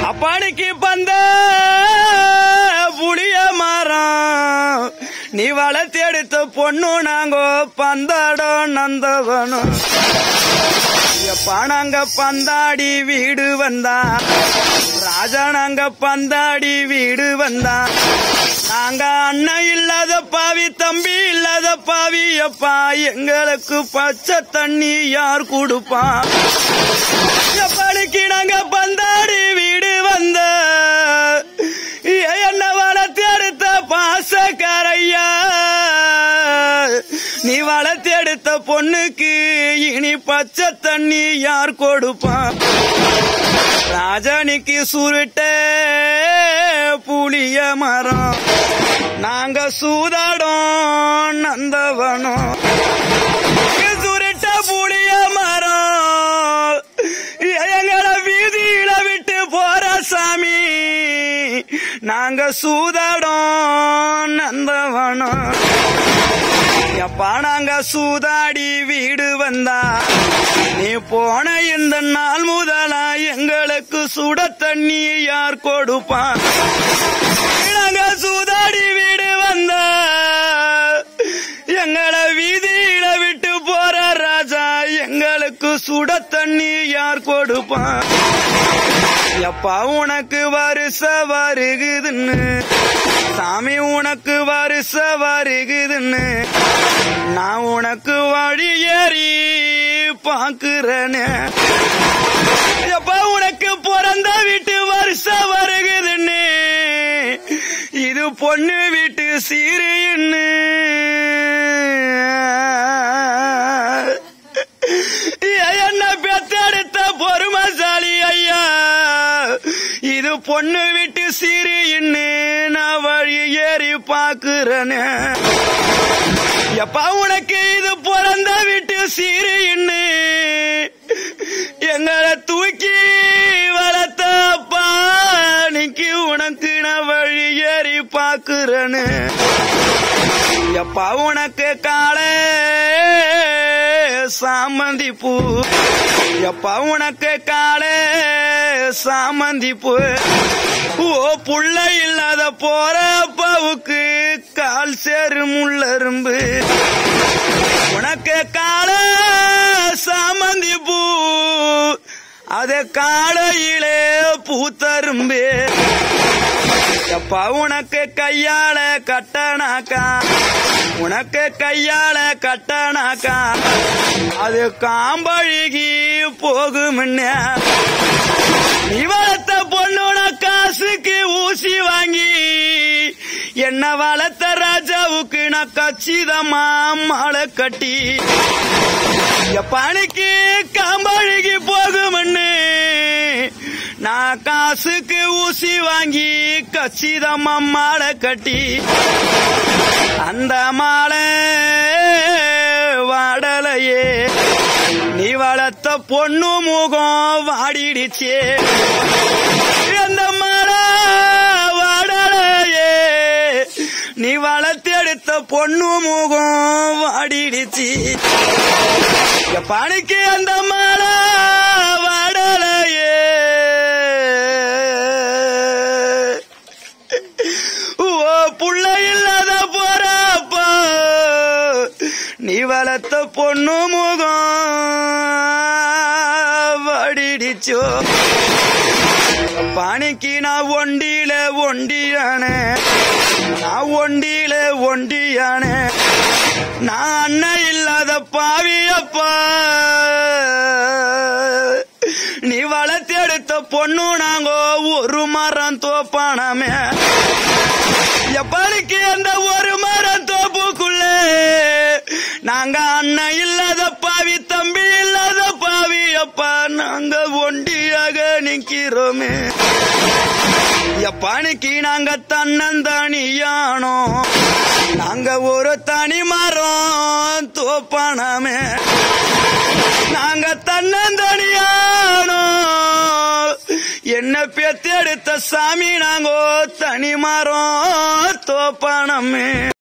அப்பாடிக்கு பந்த புளிய மரம் நீ வளர்த்து எடுத்த பொண்ணு நாங்கோ பந்தாடம் நந்தவனும் எப்பா நாங்க பந்தாடி வீடு வந்தா ராஜா நாங்க பந்தாடி வீடு வந்தா நாங்க அண்ணன் இல்லாத பாவி தம்பி இல்லாத பாவி அப்பா எங்களுக்கு பச்சை தண்ணி யார் கொடுப்பான் எப்படிக்கு நாங்க பந்தாடி வீடு வந்த என்ன வளர்த்து எடுத்த பாசக்காரையா நீ வளர்த்து எடுத்த பொண்ணுக்கு இனி பச்சை தண்ணி யார் கொடுப்பான் ராஜானிக்கு சுருட்ட புளிய மரம் நாங்க சூதாடம் நந்தவனம் சுருட்ட புளிய மரம் எங்களை வீதியில விட்டு போற சாமி நாங்க சூதாடம் நந்தவனம் எப்பா நாங்க சூதாடி வீடு வந்தா நீ போன இந்த நாள் முதலா எங்களுக்கு சுட தண்ணி யார் கொடுப்பான் நாங்க சூதாடி வீடு வந்தா எங்களை வீதியில விட்டு போற ராஜா எங்களுக்கு சுட தண்ணி யார் கொடுப்பான் எப்பா உனக்கு வருஷ வருகுதுன்னு சாமி உனக்கு வருஷ வருகுதுன்னு நான் உனக்கு வழி ஏறி பாக்குறேன்னு எப்பா உனக்கு பிறந்த வீட்டு வருஷம் வருகுதுன்னு இது பொண்ணு வீட்டு சீருன்னு என்ன பெத்தெடுத்த பொறுமசாலி ஐயா இது பொண்ணு விட்டு சீரின்னு நான் வழி ஏறி பாக்குறேன்னு எப்பா உனக்கு இது பிறந்த விட்டு சீரின்னு எங்களை தூக்கி வளர்த்தப்பா நீக்கு உனக்கு நான் வழி ஏறி பாக்குறேன்னு எப்பா உனக்கு காலை சாமந்தி பூ எப்பா உனக்கு காலை சாமந்தி பூ ஓ புள்ள இல்லாத போற அப்பாவுக்கு கால் சேரு முள்ளரும்பு உனக்கு கால சாமந்தி பூ அது காலையிலே பூத்தரும்பு எப்பா உனக்கு கையால கட்டனாக்கா உனக்கு கையால கட்டனாக்கா அது காம்பழுகி போகும் நீ வளர்த்த பொண்ணுன காசுக்கு ஊசி வாங்கி என்ன வளர்த்த ராஜாவுக்கு நான் கச்சிதமா மாலை கட்டி எப்பானுக்கு காம்பழுகி போகும்னு நான் காசுக்கு ஊசி வாங்கி கச்சிதமா மாலை கட்டி அந்த மாலை வாடலையே நீ வளர்த்த பொண்ணு முகம் வாடிடுச்சே அந்த மாலை வாடலையே நீ வளர்த்தெடுத்த பொண்ணு முகம் வாடிடுச்சு எப்பானுக்கு அந்த மாலை வாடலையே ஓ புள்ள இல்லாத போறப்பா நீ வளர்த்த பொண்ணு முகம் வடிடிச்சோ பாணிக்கு நான் ஒண்டியில ஒண்டியான நான் ஒண்டியில ஒண்டியான நான் அண்ணன் இல்லாத பாவியப்பா நீ வளர்த்தெடுத்த பொண்ணு நாங்கோ ஒரு மரம் தோப்பானாமே எப்படிக்கு அந்த ஒரு மரம் தோப்புக்குள்ள நாங்க அண்ணன் இல்லாத பாவி தம்பி இல்லாத பாவி அப்பா நாங்க ஒண்டியாக நிக்கிறோமே எப்பானிக்கு நாங்க தன்னந்தனியானோ நாங்க ஒரு தனி மரம் தோப்பானாமே நாங்க தன்னந்தனியானோ என்ன பெத்தெடுத்த சாமி நாங்கோ தனி மரம் தோப்பானமே